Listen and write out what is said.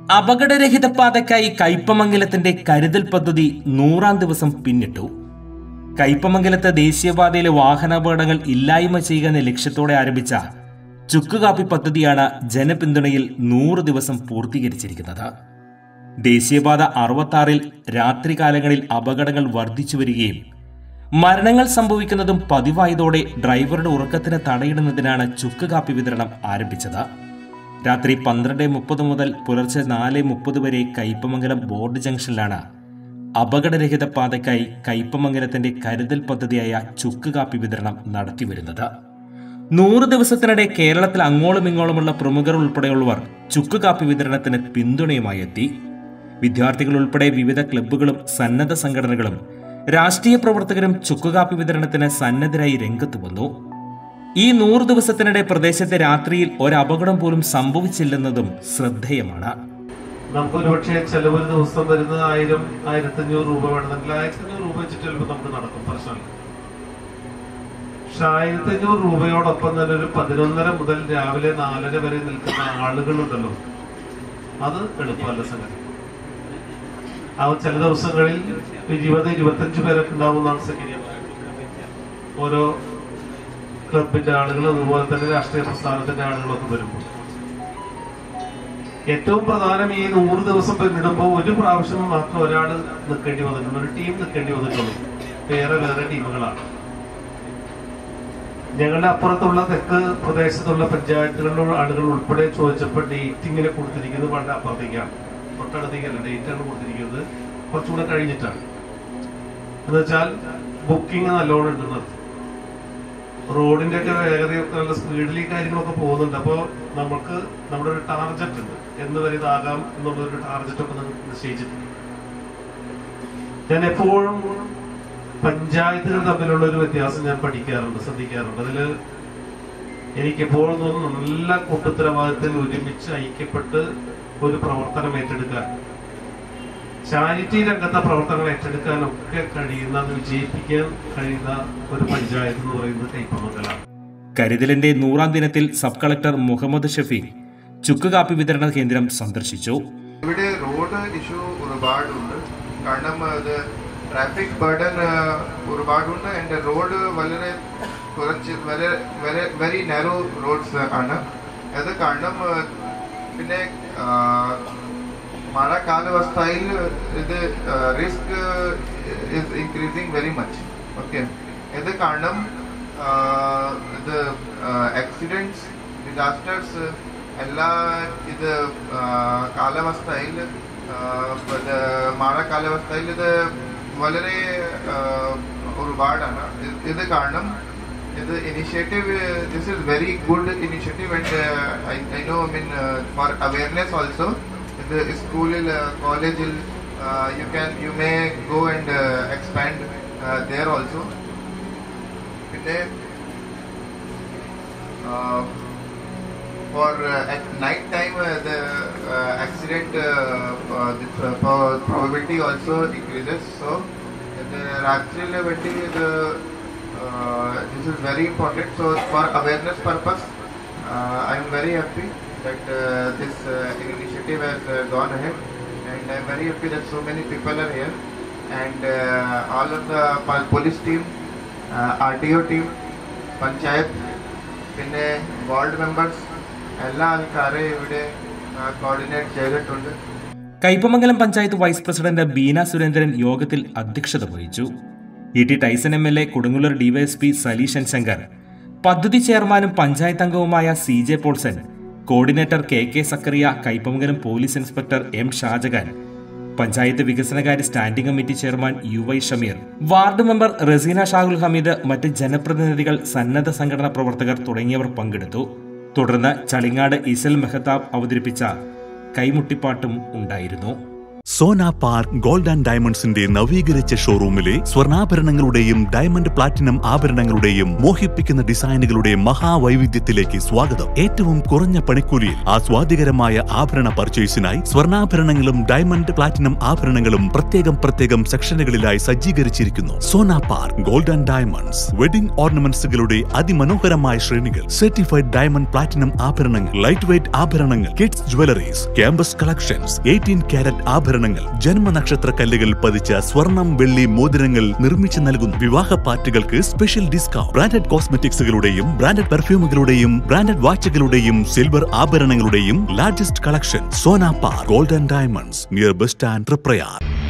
അപകടരഹിത പാതയ്ക്കായി കയ്പമംഗലത്തിന്റെ കരുതൽ പദ്ധതി നൂറാം ദിവസം പിന്നിട്ടു കയ്പമംഗലത്ത് ദേശീയപാതയിലെ വാഹനാപകടങ്ങൾ ഇല്ലായ്മ ചെയ്യുക എന്ന ലക്ഷ്യത്തോടെ ആരംഭിച്ച ചുക്കുകാപ്പി പദ്ധതിയാണ് ജനപിന്തുണയിൽ നൂറ് ദിവസം പൂർത്തീകരിച്ചിരിക്കുന്നത് ദേശീയപാത അറുപത്താറിൽ രാത്രികാലങ്ങളിൽ അപകടങ്ങൾ വർദ്ധിച്ചു വരികയും മരണങ്ങൾ സംഭവിക്കുന്നതും പതിവായതോടെ ഡ്രൈവറുടെ ഉറക്കത്തിന് തടയിടുന്നതിനാണ് ചുക്കുകാപ്പി വിതരണം ആരംഭിച്ചത് രാത്രി പന്ത്രണ്ട് മുപ്പത് മുതൽ പുലർച്ചെ നാല് മുപ്പത് വരെ കയ്പമംഗലം ബോർഡ് ജംഗ്ഷനിലാണ് അപകടരഹിത പാതയ്ക്കായി കയ്പമംഗലത്തിന്റെ കരുതൽ പദ്ധതിയായ ചുക്കുകാപ്പി വിതരണം നടത്തിവരുന്നത് നൂറ് ദിവസത്തിനിടെ കേരളത്തിൽ അങ്ങോളം ഇങ്ങോളമുള്ള പ്രമുഖർ ഉൾപ്പെടെയുള്ളവർ ചുക്കുകാപ്പി വിതരണത്തിന് പിന്തുണയുമായി എത്തി വിദ്യാർത്ഥികൾ ഉൾപ്പെടെ വിവിധ ക്ലബ്ബുകളും സന്നദ്ധ സംഘടനകളും രാഷ്ട്രീയ പ്രവർത്തകരും ചുക്കുകാപ്പി വിതരണത്തിന് സന്നദ്ധരായി രംഗത്ത് വന്നു ഈ നൂറ് ദിവസത്തിനിടെ പ്രദേശത്തെ രാത്രിയിൽ ഒരപകടം പോലും സംഭവിച്ചില്ലെന്നതും ശ്രദ്ധേയമാണ് നമുക്ക് ഒരുപക്ഷെ ചെലവ് ഒരു ദിവസം വരുന്നത് ആയിരം ആയിരത്തി അഞ്ഞൂറ് രൂപ വേണമെങ്കിൽ ആയിരത്തി അഞ്ഞൂറ് രൂപ വെച്ചിട്ട് ചിലപ്പോൾ നമുക്ക് നടക്കും പ്രശ്നമില്ല പക്ഷെ ആയിരത്തി അഞ്ഞൂറ് രൂപയോടൊപ്പം തന്നെ ഒരു പതിനൊന്നര മുതൽ രാവിലെ നാലര വരെ നിൽക്കുന്ന ആളുകളുണ്ടല്ലോ അത് എളുപ്പമല്ല സംഗതി ആ ചില ദിവസങ്ങളിൽ ഇരുപത് ഇരുപത്തഞ്ച് പേരൊക്കെ ഉണ്ടാവുന്നതാണ് സംഗതി ഓരോ ക്ലബിന്റെ ആളുകളും അതുപോലെ തന്നെ രാഷ്ട്രീയ പ്രസ്ഥാനത്തിന്റെ ആളുകളൊക്കെ വരുമ്പോൾ ഏറ്റവും പ്രധാനം ഈ നൂറ് ദിവസം പിന്നിടുമ്പോൾ ഒരു പ്രാവശ്യം മാത്രം ഒരാൾ നിൽക്കേണ്ടി വന്നിട്ടുണ്ട് ഒരു ടീം നിൽക്കേണ്ടി വന്നിട്ടുള്ളൂ വേറെ വേറെ ടീമുകളാണ് ഞങ്ങളുടെ അപ്പുറത്തുള്ള തെക്ക് പ്രദേശത്തുള്ള പഞ്ചായത്തുകളിലുള്ള ആളുകൾ ഉൾപ്പെടെ ചോദിച്ചപ്പോൾ ഡേറ്റിങ്ങിനെ കൊടുത്തിരിക്കുന്നത് വളരെ അപ്പുറത്തേക്കാണ് തൊട്ടടുത്തേക്കല്ല ഡേറ്റാണ് കൊടുത്തിരിക്കുന്നത് കുറച്ചുകൂടെ കഴിഞ്ഞിട്ടാണ് എന്ന് വെച്ചാൽ ബുക്കിംഗ് നല്ലോണം ഉണ്ടെന്ന് റോഡിന്റെ ഒക്കെ വേഗതയൊക്കെ നല്ല സ്പീഡിൽ ഈ കാര്യങ്ങളൊക്കെ പോകുന്നുണ്ട് അപ്പോൾ നമുക്ക് നമ്മുടെ ഒരു ടാർജറ്റ് ഉണ്ട് എന്ന് വരെ ഇതാകാം എന്നുള്ള ഒരു ടാർജറ്റ് ഒക്കെ നമുക്ക് നിശ്ചയിച്ചിട്ടുണ്ട് ഞാൻ എപ്പോഴും പഞ്ചായത്തുകൾ തമ്മിലുള്ള ഒരു വ്യത്യാസം ഞാൻ പഠിക്കാറുണ്ട് ശ്രദ്ധിക്കാറുണ്ട് അതില് എനിക്ക് എപ്പോഴും തോന്നുന്നു നല്ല കൂട്ടുത്തരവാദിത്തത്തിൽ ഒരുമിച്ച് ഐക്യപ്പെട്ട് ഒരു പ്രവർത്തനം ഏറ്റെടുക്കാൻ ചാരിറ്റി രംഗത്തെ പ്രവർത്തനങ്ങൾ ഏറ്റെടുക്കാനൊക്കെ കഴിയുന്ന അത് വിജയിപ്പിക്കാൻ കഴിയുന്ന ഒരു പഞ്ചായത്ത് എന്ന് പറയുന്നത് കൈപ്പമംഗലാണ് കരുതലിന്റെ നൂറാം ദിനത്തിൽ സബ് കളക്ടർ മുഹമ്മദ് ഷഫീഖ് ചുക്കുകാപ്പി വിതരണ കേന്ദ്രം സന്ദർശിച്ചു ഇവിടെ റോഡ് ഇഷ്യൂ ഒരുപാടുണ്ട് കാരണം അത് ട്രാഫിക് ബർഡൻ ഒരുപാടുണ്ട് ആൻഡ് റോഡ് വളരെ കുറച്ച് വളരെ വളരെ വെരി നാരോ റോഡ്സ് ആണ് അത് കാരണം uh, പിന്നെ uh, മഴ കാലാവസ്ഥയിൽ ഇത് risk is increasing very much okay ഇത് കാരണം uh, ഇത് ആക്സിഡൻറ്റ്സ് ഡിസാസ്റ്റേഴ്സ് എല്ലാ ഇത് uh, കാലാവസ്ഥയിൽ uh, ഇത് മഴ കാലാവസ്ഥയിൽ ഇത് വളരെ uh, ഒരുപാടാണ് ഇത്- ഇത് കാരണം ഇത് initiative this is very good initiative and I know I mean for awareness also ഇത് സ്കൂളിൽ കോളേജിൽ you can you may go and expand there also പിന്നെ for uh, at night time uh, the uh, accident uh, uh, the pro- probability also decreases so the രാത്രിയിലെ വേണ്ടി ഇത് uh, this is very important so for awareness purpose uh, I am very happy that uh, this uh, initiative has uh, gone ahead and I am very happy that so many people are here and uh, all of the po- police team uh, RTO team panchayat പിന്നെ ward members എല്ലാ ആൾക്കാരെയും ഇവിടെ coordinate ചെയ്തിട്ടുണ്ട് Kaipamangalam panchayat vice president Beena Surendran യോഗത്തിൽ അധ്യക്ഷത വഹിച്ചു E T Tyson M L A Kodungallur DYSP Saleeshan Shankar പദ്ധതി ചെയർമാനും പഞ്ചായത്ത് അംഗവുമായ C J Paulson coordinator K K Zakaria Kaipamangalam police inspector M Shajahan panchayat വികസനകാര്യ standing committee chairman U Y Shameer ward member Raseena Shahul Hameed മറ്റ് ജനപ്രതിനിധികൾ സന്നദ്ധ സംഘടനാ പ്രവർത്തകർ തുടങ്ങിയവർ പങ്കെടുത്തു തുടർന്ന് ചളിങ്ങാട് ഇസൽ മെഹത്താബ് അവതരിപ്പിച്ച കൈമുട്ടിപ്പാട്ടും ഉണ്ടായിരുന്നു സോന പാർക്ക് ഗോൾഡ് ആൻഡ് ഡയമണ്ട്സിന്റെ നവീകരിച്ച ഷോറൂമിലെ സ്വർണ്ണാഭരണങ്ങളുടെയും ഡയമണ്ട് പ്ലാറ്റിനം ആഭരണങ്ങളുടെയും മോഹിപ്പിക്കുന്ന ഡിസൈനുകളുടെ മഹാവൈവിധ്യത്തിലേക്ക് സ്വാഗതം ഏറ്റവും കുറഞ്ഞ പണിക്കൂലിയിൽ ആസ്വാദികരമായ ആഭരണ പർച്ചേസിനായി സ്വർണ്ണാഭരണങ്ങളും ഡയമണ്ട് പ്ലാറ്റിനം ആഭരണങ്ങളും പ്രത്യേകം പ്രത്യേകം സെക്ഷനുകളിലായി സജ്ജീകരിച്ചിരിക്കുന്നു Sona park gold and diamonds wedding ഓർണമെന്റ്സുകളുടെ അതിമനോഹരമായ ശ്രേണികൾ സർട്ടിഫൈഡ് ഡയമണ്ട് പ്ലാറ്റിനം ആഭരണങ്ങൾ ലൈറ്റ് വെയ്റ്റ് ആഭരണങ്ങൾ kids jewelleries campus collections eighteen carat ആഭരണങ്ങൾ ജന്മനക്ഷത്ര കല്ലുകൾ പതിച്ച സ്വർണം വെള്ളി മോതിരങ്ങൾ നിർമ്മിച്ചു നൽകുന്നു വിവാഹ പാർട്ടികൾക്ക് സ്പെഷ്യൽ ഡിസ്കൗണ്ട് ബ്രാൻഡഡ് കോസ്മെറ്റിക്സുകളുടെയും ബ്രാൻഡഡ് പെർഫ്യൂമുകളുടെയും ബ്രാൻഡഡ് വാച്ചുകളുടെയും സിൽവർ ആഭരണങ്ങളുടെയും largest collection Sona park gold and diamonds near bus stand Prayar